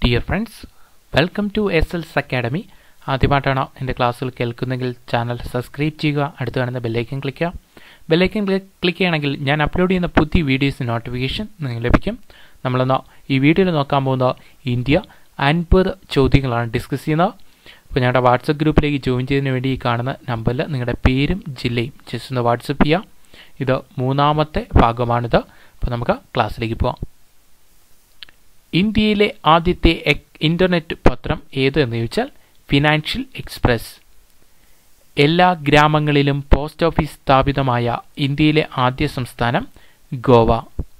dear friends welcome to S Els academy ആദ്യമായിട്ടാണോ എൻ്റെ ക്ലാസ്സുകൾ കേൾക്കുന്നെങ്കിൽ ചാനൽ സബ്സ്ക്രൈബ് ചെയ്യുക അടുത്ത് കാണുന്ന ബെല്ലൈക്കൻ ക്ലിക്ക് ചെയ്യുക ബെല്ലൈക്കൻ ക്ലിക്ക് ചെയ്യണമെങ്കിൽ ഞാൻ അപ്ലോഡ് ചെയ്യുന്ന പുതിയ വീഡിയോസ് നോട്ടിഫിക്കേഷൻ നിങ്ങൾക്ക് ലഭിക്കും നമ്മളെന്നോ ഈ വീഡിയോയിൽ നോക്കാൻ പോകുന്ന ഇന്ത്യ അൻപത് ചോദ്യങ്ങളാണ് ഡിസ്കസ് ചെയ്യുന്നത് അപ്പോൾ ഞങ്ങളുടെ വാട്സപ്പ് ഗ്രൂപ്പിലേക്ക് ജോയിൻ ചെയ്യുന്നതിന് വേണ്ടി ഈ കാണുന്ന നമ്പറിൽ നിങ്ങളുടെ പേരും ജില്ലയും ജസ്റ്റ് ഒന്ന് വാട്സപ്പ് ചെയ്യാം ഇത് മൂന്നാമത്തെ ഭാഗമാണിത് അപ്പോൾ നമുക്ക് ക്ലാസ്സിലേക്ക് പോവാം ഇന്ത്യയിലെ ആദ്യത്തെ ഇന്റർനെറ്റ് പത്രം ഏത് എന്ന് ചോദിച്ചാൽ ഫിനാൻഷ്യൽ എക്സ്പ്രസ് എല്ലാ ഗ്രാമങ്ങളിലും പോസ്റ്റ് ഓഫീസ് സ്ഥാപിതമായ ഇന്ത്യയിലെ ആദ്യ സംസ്ഥാനം ഗോവ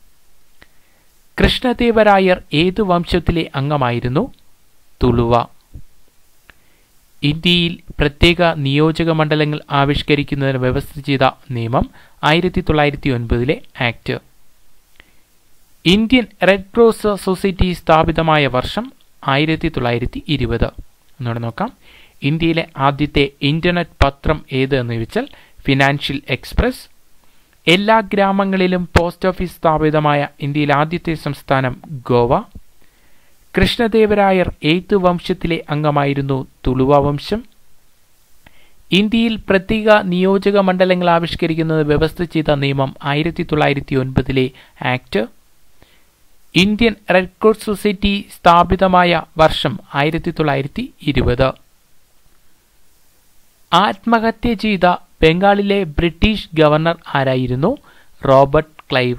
കൃഷ്ണദേവരായർ ഏതു വംശത്തിലെ അംഗമായിരുന്നു തുളുവ ഇന്ത്യയിൽ പ്രത്യേക നിയോജക മണ്ഡലങ്ങൾ ആവിഷ്കരിക്കുന്നതിന് വ്യവസ്ഥ ചെയ്ത നിയമം ആയിരത്തി തൊള്ളായിരത്തി ഒൻപതിലെ act Indian red cross society സ്ഥാപിതമായ വർഷം ആയിരത്തി തൊള്ളായിരത്തി ഇരുപത് ഒന്നുകൂടെ നോക്കാം ഇന്ത്യയിലെ ആദ്യത്തെ ഇന്റർനെറ്റ് പത്രം ഏത് എന്ന് ചോദിച്ചാൽ ഫിനാൻഷ്യൽ എക്സ്പ്രസ് എല്ലാ ഗ്രാമങ്ങളിലും പോസ്റ്റ് ഓഫീസ് സ്ഥാപിതമായ ഇന്ത്യയിലെ ആദ്യത്തെ സംസ്ഥാനം ഗോവ കൃഷ്ണദേവരായർ ഏത് വംശത്തിലെ അംഗമായിരുന്നു തുളുവ വംശം ഇന്ത്യയിൽ പ്രത്യേക നിയോജക മണ്ഡലങ്ങൾ ആവിഷ്കരിക്കുന്നത് വ്യവസ്ഥ ചെയ്ത നിയമം ആയിരത്തി തൊള്ളായിരത്തി ഒൻപതിലെ act Indian red cross society സ്ഥാപിതമായ വർഷം ആയിരത്തി തൊള്ളായിരത്തി ഇരുപത് ആത്മഹത്യ ചെയ്ത ബംഗാളിലെ ബ്രിട്ടീഷ് ഗവർണർ ആരായിരുന്നു Robert Clive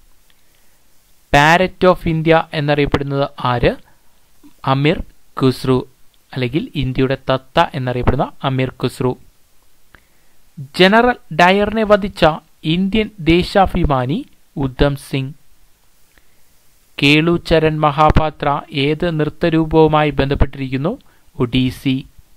parrot of India എന്നറിയപ്പെടുന്നത് ആര് അമീർ ഖുസ്രു അല്ലെങ്കിൽ ഇന്ത്യയുടെ തത്ത എന്നറിയപ്പെടുന്ന അമീർ ഖുസ്രു ജനറൽ ഡയറിനെ വധിച്ച ഇന്ത്യൻ ദേശാഭിമാനി ഉദ്ധം സിംഗ് കേളുചരൺ മഹാപാത്ര ഏത് നൃത്തരൂപവുമായി ബന്ധപ്പെട്ടിരിക്കുന്നു ഒഡീസി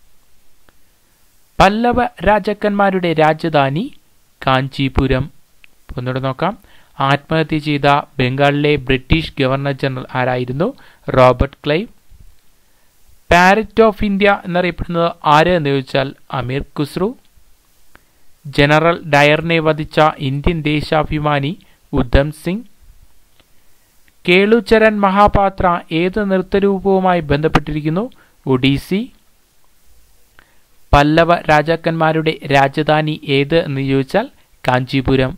പല്ലവ രാജാക്കന്മാരുടെ രാജധാനി കാഞ്ചീപുരം ഒന്നുകൂടെ നോക്കാം ആത്മഹത്യ ചെയ്ത ബംഗാളിലെ ബ്രിട്ടീഷ് ഗവർണർ ജനറൽ ആരായിരുന്നു Robert Clive parrot of India എന്നറിയപ്പെടുന്നത് ആര് എന്ന് ചോദിച്ചാൽ അമീർ ഖുസ്രു ജനറൽ ഡയറിനെ വധിച്ച ഇന്ത്യൻ ദേശാഭിമാനി ഉദ്ധം സിംഗ് കേളുചരൺ മഹാപാത്ര ഏത് നൃത്തരൂപവുമായി ബന്ധപ്പെട്ടിരിക്കുന്നു ഒഡീസി പല്ലവ രാജാക്കന്മാരുടെ രാജധാനി ഏത് എന്ന് ചോദിച്ചാൽ കാഞ്ചീപുരം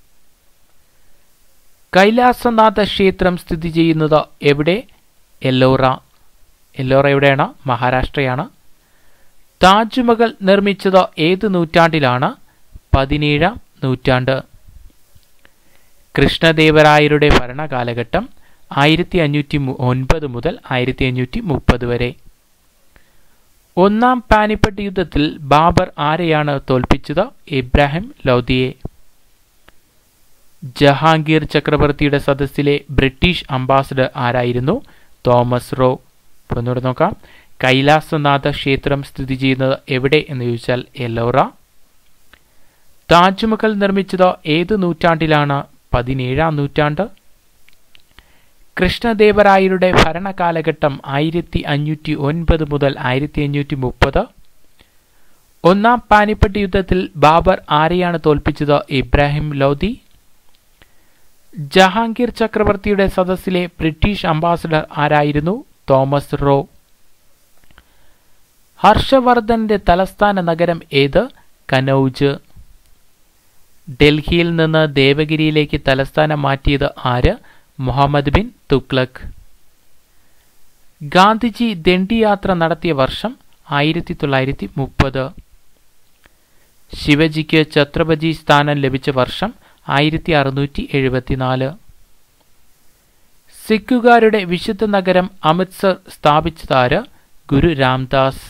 കൈലാസനാഥ ക്ഷേത്രം സ്ഥിതി ചെയ്യുന്നത് എവിടെ എല്ലോറ എല്ലോറ എവിടെയാണ് മഹാരാഷ്ട്രയാണ് താജ്മഹൽ നിർമ്മിച്ചത് ഏത് നൂറ്റാണ്ടിലാണ് പതിനേഴാം നൂറ്റാണ്ട് കൃഷ്ണദേവരായരുടെ ഭരണകാലഘട്ടം ആയിരത്തി അഞ്ഞൂറ്റി ഒൻപത് മുതൽ ആയിരത്തി അഞ്ഞൂറ്റി മുപ്പത് വരെ ഒന്നാം പാനിപ്പട്ട് യുദ്ധത്തിൽ ബാബർ ആരെയാണ് തോൽപ്പിച്ചത് ഇബ്രാഹിം ലോധിയെ ജഹാംഗീർ ചക്രവർത്തിയുടെ സദസ്സിലെ ബ്രിട്ടീഷ് അംബാസഡർ ആരായിരുന്നു തോമസ് റോ ഒന്നുകൂടെ നോക്കാം കൈലാസനാഥ ക്ഷേത്രം സ്ഥിതി ചെയ്യുന്നത് എവിടെ എന്ന് ചോദിച്ചാൽ എല്ലോറ താജ്മഹൽ നിർമ്മിച്ചത് ഏത് നൂറ്റാണ്ടിലാണ് പതിനേഴാം നൂറ്റാണ്ട് കൃഷ്ണദേവരായരുടെ ഭരണകാലഘട്ടം ആയിരത്തി അഞ്ഞൂറ്റി ഒൻപത് മുതൽ ആയിരത്തി അഞ്ഞൂറ്റി മുപ്പത് ഒന്നാം പാനിപ്പട്ട് യുദ്ധത്തിൽ ബാബർ ആരെയാണ് തോൽപ്പിച്ചത് ഇബ്രാഹിം ലോധി ജഹാംഗീർ ചക്രവർത്തിയുടെ സദസ്സിലെ ബ്രിട്ടീഷ് അംബാസഡർ ആരായിരുന്നു തോമസ് റോ ഹർഷവർദ്ധന്റെ തലസ്ഥാന നഗരം ഏത് കനൌജ് ഡൽഹിയിൽ നിന്ന് ദേവഗിരിയിലേക്ക് തലസ്ഥാനം മാറ്റിയത് ആര് മുഹമ്മദ് ബിൻ തുഗ്ലക് ഗാന്ധിജി ദണ്ഡിയാത്ര നടത്തിയ വർഷം ആയിരത്തി തൊള്ളായിരത്തി മുപ്പത് ശിവജിക്ക് ഛത്രപതി സ്ഥാനം ലഭിച്ച വർഷം ആയിരത്തി അറുന്നൂറ്റി എഴുപത്തിനാല് സിഖുകാരുടെ വിശുദ്ധ നഗരം അമൃത്സർ സ്ഥാപിച്ചതാര് ഗുരു രാംദാസ്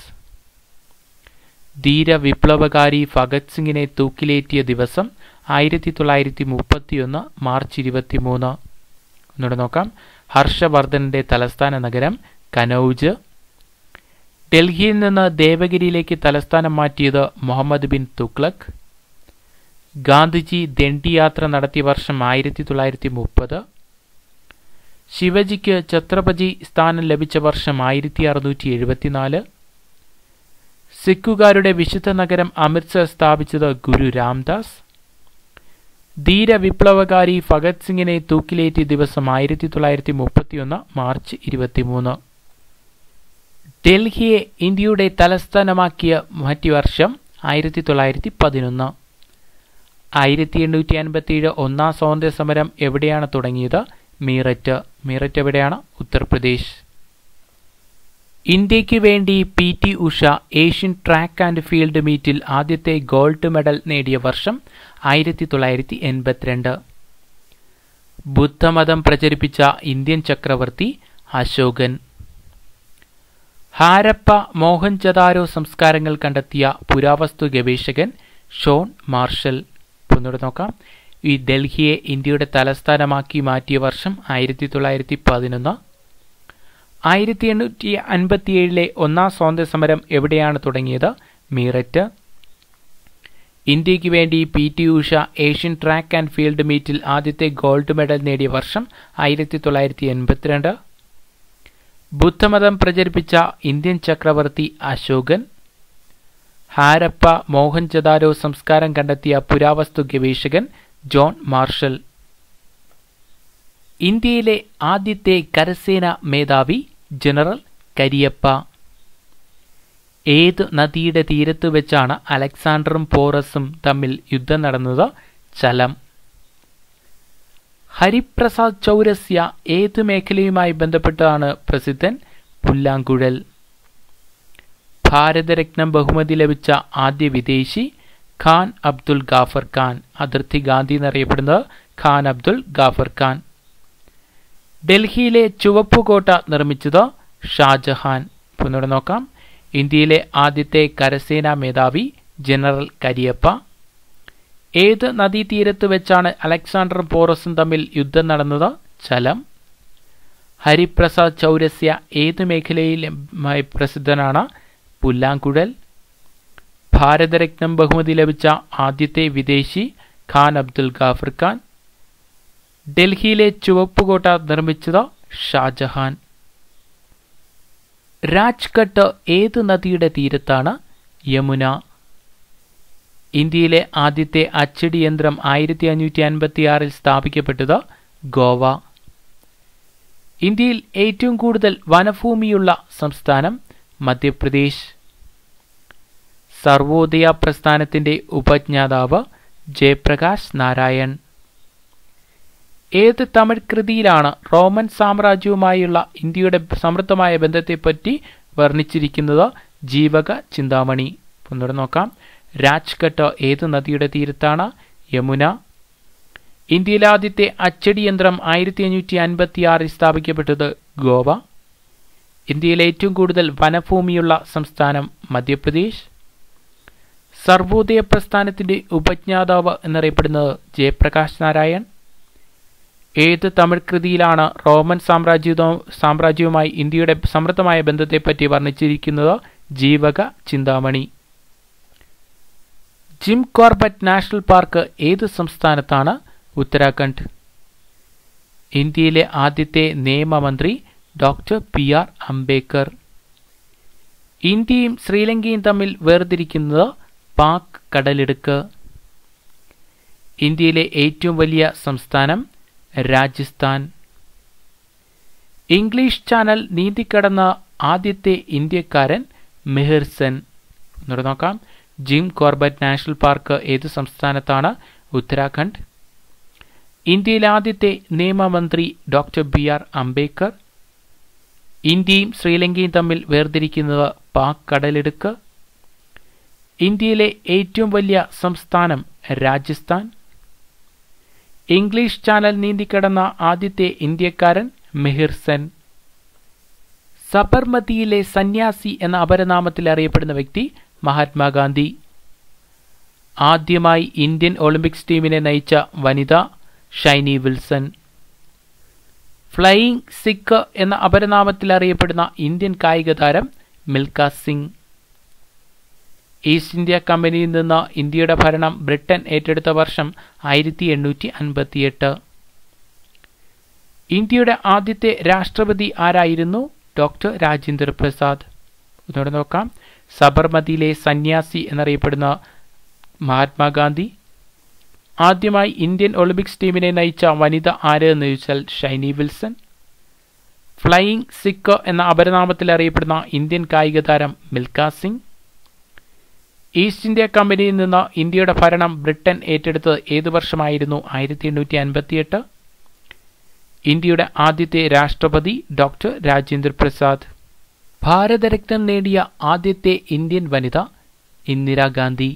ധീര വിപ്ലവകാരി ഭഗത് സിംഗിനെ തൂക്കിലേറ്റിയ ദിവസം ആയിരത്തി തൊള്ളായിരത്തി മുപ്പത്തിയൊന്ന് മാർച്ച് ഇരുപത്തിമൂന്ന് ഒന്നുകൂടെ നോക്കാം ഹർഷവർദ്ധന്റെ തലസ്ഥാന നഗരം കനൌജ് ഡൽഹിയിൽ നിന്ന് ദേവഗിരിയിലേക്ക് തലസ്ഥാനം മാറ്റിയത് മുഹമ്മദ് ബിൻ തുഗ്ലക് ഗാന്ധിജി ദണ്ഡിയാത്ര നടത്തിയ വർഷം ആയിരത്തി തൊള്ളായിരത്തി മുപ്പത് ശിവജിക്ക് ഛത്രപതി സ്ഥാനം ലഭിച്ച വർഷം ആയിരത്തി അറുന്നൂറ്റി എഴുപത്തിനാല് സിഖുകാരുടെ വിശുദ്ധ നഗരം അമൃത്സർ സ്ഥാപിച്ചത് ഗുരു രാംദാസ് ധീര വിപ്ലവകാരി ഭഗത് സിംഗിനെ തൂക്കിലേറ്റിയ ദിവസം ആയിരത്തി തൊള്ളായിരത്തി മുപ്പത്തിയൊന്ന് മാർച്ച് ഇരുപത്തിമൂന്ന് ഡൽഹിയെ ഇന്ത്യയുടെ തലസ്ഥാനമാക്കിയ മാറ്റിയ വർഷം ആയിരത്തി തൊള്ളായിരത്തി പതിനൊന്ന് ആയിരത്തി എണ്ണൂറ്റി അൻപത്തിയേഴ് ഒന്നാം സ്വാതന്ത്ര്യ സമരം എവിടെയാണ് തുടങ്ങിയത് മീററ്റ് മീററ്റ് എവിടെയാണ് ഉത്തർപ്രദേശ് ഇന്ത്യയ്ക്ക് വേണ്ടി P T Usha Asian track and field മീറ്റിൽ ആദ്യത്തെ ഗോൾഡ് മെഡൽ നേടിയ വർഷം ആയിരത്തി തൊള്ളായിരത്തി എൺപത്തിരണ്ട് ബുദ്ധമതം പ്രചരിപ്പിച്ച ഇന്ത്യൻ ചക്രവർത്തി അശോകൻ ഹാരപ്പ മോഹൻജദാരോ സംസ്കാരങ്ങൾ കണ്ടെത്തിയ പുരാവസ്തു ഗവേഷകൻ ഷോൺ മാർഷൽ ഒന്നുകൂടെ നോക്കാം ഈ ഡൽഹിയെ ഇന്ത്യയുടെ തലസ്ഥാനമാക്കി മാറ്റിയ വർഷം ആയിരത്തി തൊള്ളായിരത്തി പതിനൊന്ന് ആയിരത്തി എണ്ണൂറ്റി അൻപത്തിയേഴിലെ ഒന്നാം സ്വാതന്ത്ര്യ സമരം എവിടെയാണ് തുടങ്ങിയത് മീററ്റ് ഇന്ത്യക്ക് വേണ്ടി P T Usha Asian track and field മീറ്റിൽ ആദ്യത്തെ ഗോൾഡ് മെഡൽ നേടിയ വർഷം ആയിരത്തി തൊള്ളായിരത്തി എൺപത്തിരണ്ട് ബുദ്ധമതം പ്രചരിപ്പിച്ച ഇന്ത്യൻ ചക്രവർത്തി അശോകൻ ഹാരപ്പ മോഹൻജദാരോ സംസ്കാരം കണ്ടെത്തിയ പുരാവസ്തു ഗവേഷകൻ ജോൺ മാർഷൽ ഇന്ത്യയിലെ ആദ്യത്തെ കരസേന മേധാവി ജനറൽ കരിയപ്പ ഏത് നദിയുടെ തീരത്ത് വെച്ചാണ് അലക്സാണ്ടറും പോറസും തമ്മിൽ യുദ്ധം നടന്നത് ചലം ഹരിപ്രസാദ് ചൗരസ്യ ഏത് മേഖലയുമായി ബന്ധപ്പെട്ടാണ് പ്രസിദ്ധൻ പുല്ലാങ്കുഴൽ ഭാരതരത്നം ബഹുമതി ലഭിച്ച ആദ്യ വിദേശി ഖാൻ അബ്ദുൽ ഗാഫർ ഖാൻ അതിർത്തി ഗാന്ധി എന്നറിയപ്പെടുന്നത് ഖാൻ അബ്ദുൽ ഗാഫർ ഖാൻ ഡൽഹിയിലെ ചുവപ്പുകോട്ട നിർമ്മിച്ചത് ഷാജഹാൻ ഒന്നുകൂടെ നോക്കാം ഇന്ത്യയിലെ ആദ്യത്തെ കരസേനാ മേധാവി ജനറൽ കരിയപ്പ ഏത് നദീതീരത്ത് വെച്ചാണ് അലക്സാണ്ടറും പോറസും തമ്മിൽ യുദ്ധം നടന്നത് ചലം ഹരിപ്രസാദ് ചൗരസ്യ ഏത് മേഖലയിലുമായി പ്രസിദ്ധനാണ് പുല്ലാങ്കുഴൽ ഭാരതരത്നം ബഹുമതി ലഭിച്ച ആദ്യത്തെ വിദേശി ഖാൻ അബ്ദുൽ ഗാഫർ ഖാൻ ഡൽഹിയിലെ ചുവപ്പുകോട്ട നിർമ്മിച്ചത് ഷാജഹാൻ രാജ്ഘട്ട് ഏത് നദിയുടെ തീരത്താണ് യമുന ഇന്ത്യയിലെ ആദ്യത്തെ അച്ചടി യന്ത്രം ആയിരത്തി അഞ്ഞൂറ്റി അൻപത്തിയാറിൽ സ്ഥാപിക്കപ്പെട്ടത് ഗോവ ഇന്ത്യയിൽ ഏറ്റവും കൂടുതൽ വനഭൂമിയുള്ള സംസ്ഥാനം മധ്യപ്രദേശ് സർവോദയ പ്രസ്ഥാനത്തിന്റെ ഉപജ്ഞാതാവ് ജയപ്രകാശ് നാരായൺ ഏത് തമിഴ് കൃതിയിലാണ് റോമൻ സാമ്രാജ്യവുമായുള്ള ഇന്ത്യയുടെ സമൃദ്ധമായ ബന്ധത്തെപ്പറ്റി വർണ്ണിച്ചിരിക്കുന്നത് ജീവക ചിന്താമണി ഒന്നുകൂടെ നോക്കാം രാജ്ഘട്ട് ഏത് നദിയുടെ തീരത്താണ് യമുന ഇന്ത്യയിലെ ആദ്യത്തെ അച്ചടി യന്ത്രം ആയിരത്തി അഞ്ഞൂറ്റി അൻപത്തിയാറിൽ സ്ഥാപിക്കപ്പെട്ടത് ഗോവ ഇന്ത്യയിലെ ഏറ്റവും കൂടുതൽ വനഭൂമിയുള്ള സംസ്ഥാനം മധ്യപ്രദേശ് സർവോദയ പ്രസ്ഥാനത്തിന്റെ ഉപജ്ഞാതാവ് എന്നറിയപ്പെടുന്നത് ജയപ്രകാശ് നാരായൺ ഏത് തമിഴ് കൃതിയിലാണ് റോമൻ സാമ്രാജ്യവും സാമ്രാജ്യവുമായി ഇന്ത്യയുടെ സമൃദ്ധമായ ബന്ധത്തെപ്പറ്റി വർണ്ണിച്ചിരിക്കുന്നത് Jivaka Chintamani Jim Corbett national park ഏത് സംസ്ഥാനത്താണ് ഉത്തരാഖണ്ഡ് ഇന്ത്യയിലെ ആദ്യത്തെ നിയമമന്ത്രി ഡോക്ടർ പി ആർ അംബേദ്കർ ഇന്ത്യയും ശ്രീലങ്കയും തമ്മിൽ വേർതിരിക്കുന്നത് പാക് കടലിടുക്ക് ഇന്ത്യയിലെ ഏറ്റവും വലിയ സംസ്ഥാനം രാജസ്ഥാൻ ഇംഗ്ലീഷ് ചാനൽ നീന്തിക്കടന്ന ആദ്യത്തെ ഇന്ത്യക്കാരൻ മെഹിർ സെൻ ഒന്നുകൂടെ നോക്കാം ജിം കോർബറ്റ് നാഷണൽ പാർക്ക് ഏത് സംസ്ഥാനത്താണ് ഉത്തരാഖണ്ഡ് ഇന്ത്യയിലെ ആദ്യത്തെ നിയമമന്ത്രി ഡോക്ടർ ബി ആർ അംബേദ്കർ ഇന്ത്യയും ശ്രീലങ്കയും തമ്മിൽ വേർതിരിക്കുന്നത് പാക് കടലിടുക്ക് ഇന്ത്യയിലെ ഏറ്റവും വലിയ സംസ്ഥാനം രാജസ്ഥാൻ ഇംഗ്ലീഷ് ചാനൽ നീന്തിക്കടന്ന ആദ്യത്തെ ഇന്ത്യക്കാരൻ മെഹിർ സെൻ സബർമതിയിലെ സന്യാസി എന്ന അപരനാമത്തിൽ അറിയപ്പെടുന്ന വ്യക്തി മഹാത്മാഗാന്ധി ആദ്യമായി ഇന്ത്യൻ ഒളിമ്പിക്സ് ടീമിനെ നയിച്ച വനിത ഷൈനി വിൽസൺ ഫ്ലൈയിങ് സിഖ് എന്ന അപരനാമത്തിൽ അറിയപ്പെടുന്ന ഇന്ത്യൻ കായിക താരം മിൽഖ സിംഗ് ഈസ്റ്റ് ഇന്ത്യ കമ്പനിയിൽ നിന്ന് ഇന്ത്യയുടെ ഭരണം ബ്രിട്ടൻ ഏറ്റെടുത്ത വർഷം ആയിരത്തി എണ്ണൂറ്റി അൻപത്തിയെട്ട് ഇന്ത്യയുടെ ആദ്യത്തെ രാഷ്ട്രപതി ആരായിരുന്നു ഡോക്ടർ രാജേന്ദ്ര പ്രസാദ് ഒന്നുകൂടെ നോക്കാം സബർമതിയിലെ സന്യാസി എന്നറിയപ്പെടുന്ന മഹാത്മാഗാന്ധി ആദ്യമായി ഇന്ത്യൻ ഒളിമ്പിക്സ് ടീമിനെ നയിച്ച വനിത ആര് എന്ന് ചോദിച്ചാൽ ഷൈനി വിൽസൺ ഫ്ലൈയിങ് സിക്ക് എന്ന അപരനാമത്തിൽ അറിയപ്പെടുന്ന ഇന്ത്യൻ കായിക താരം മിൽഖ സിംഗ് ഈസ്റ്റ് ഇന്ത്യ കമ്പനിയിൽ നിന്ന് ഇന്ത്യയുടെ ഭരണം ബ്രിട്ടൻ ഏറ്റെടുത്തത് ഏതു വർഷമായിരുന്നു ആയിരത്തി എണ്ണൂറ്റി അൻപത്തിയെട്ട് ഇന്ത്യയുടെ ആദ്യത്തെ രാഷ്ട്രപതി ഡോക്ടർ രാജേന്ദ്ര പ്രസാദ് ഭാരതരത്നം നേടിയ ആദ്യത്തെ ഇന്ത്യൻ വനിത ഇന്ദിരാഗാന്ധി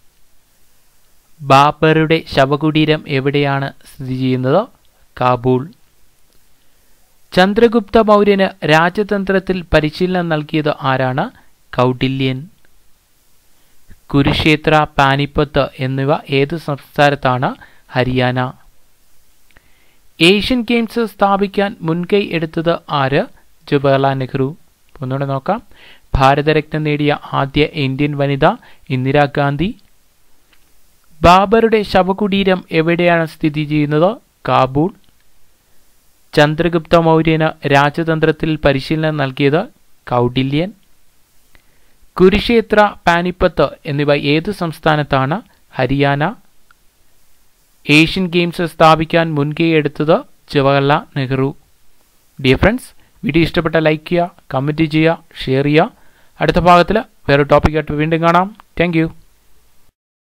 ബാബറുടെ ശവകുടീരം എവിടെയാണ് സ്ഥിതി ചെയ്യുന്നത് കാബൂൾ ചന്ദ്രഗുപ്ത മൗര്യന് രാജതന്ത്രത്തിൽ പരിശീലനം നൽകിയത് ആരാണ് കൗടില്യൻ കുരുക്ഷേത്ര പാനിപ്പത്ത് എന്നിവ ഏത് സംസ്ഥാനത്താണ് ഹരിയാന ഏഷ്യൻ ഗെയിംസ് സ്ഥാപിക്കാൻ മുൻകൈ എടുത്തത് ആര് ജവഹർലാൽ നെഹ്റു ഒന്നുകൂടെ നോക്കാം ഭാരതരത്നം നേടിയ ആദ്യ ഇന്ത്യൻ വനിത ഇന്ദിരാഗാന്ധി ബാബറുടെ ശവകുടീരം എവിടെയാണ് സ്ഥിതി ചെയ്യുന്നത് കാബൂൾ ചന്ദ്രഗുപ്ത മൗര്യന് രാജതന്ത്രത്തിൽ പരിശീലനം നൽകിയത് കൗഡില്യൻ കുരുക്ഷേത്ര പാനിപ്പത്ത് എന്നിവ ഏത് സംസ്ഥാനത്താണ് ഹരിയാന ഏഷ്യൻ ഗെയിംസ് സ്ഥാപിക്കാൻ മുൻകൈ എടുത്തത് Jawaharlal Nehru dear friends video ഇഷ്ടപ്പെട്ട ലൈക്ക് ചെയ്യുക കമൻറ്റ് ചെയ്യുക ഷെയർ ചെയ്യുക അടുത്ത ഭാഗത്തിൽ വേറെ ടോപ്പിക്കായിട്ട് വീണ്ടും കാണാം താങ്ക്